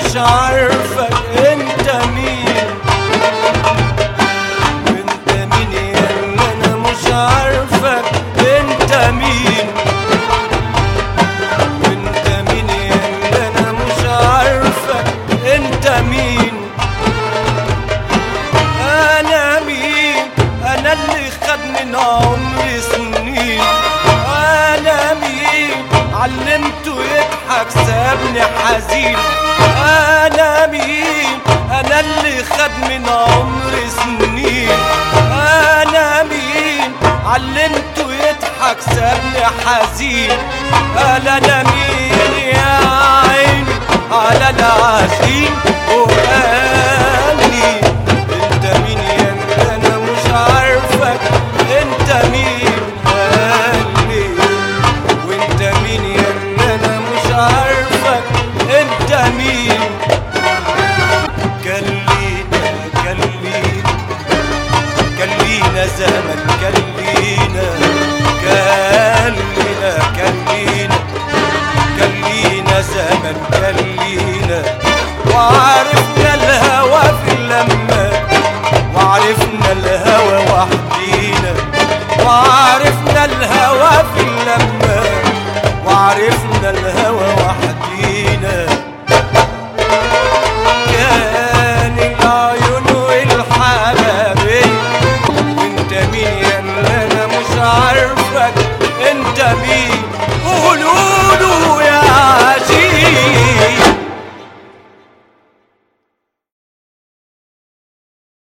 مش عارفك انت مين انت مين يا اللي انا مش عارفك انت مين انت مين يا اللي انا مش عارفك انت مين انا مين انا اللي خد من عمري سنين انا مين علمته يضحك سابني حزين انا مين انا اللي خد من عمري سنين انا مين علمته يضحك سابني حزين قال انا مين يا عيني على العاشقين وقال لي انت مين يا اللي انا مش عارفك انت مين قال لي وانت مين يا اللي انا مش عارفك انت مين كلينا كلينا كلينا زمن كلينا كلينا كلينا كلينا زمن كلينا وعرفنا الهوى في اللمة وعرفنا الهوى وحدينا وعرفنا الهوى في اللمة وعرفنا الهوى وحدينا كان العيون والحبابين وانت مين يا اللي انا مش عارفك انت مين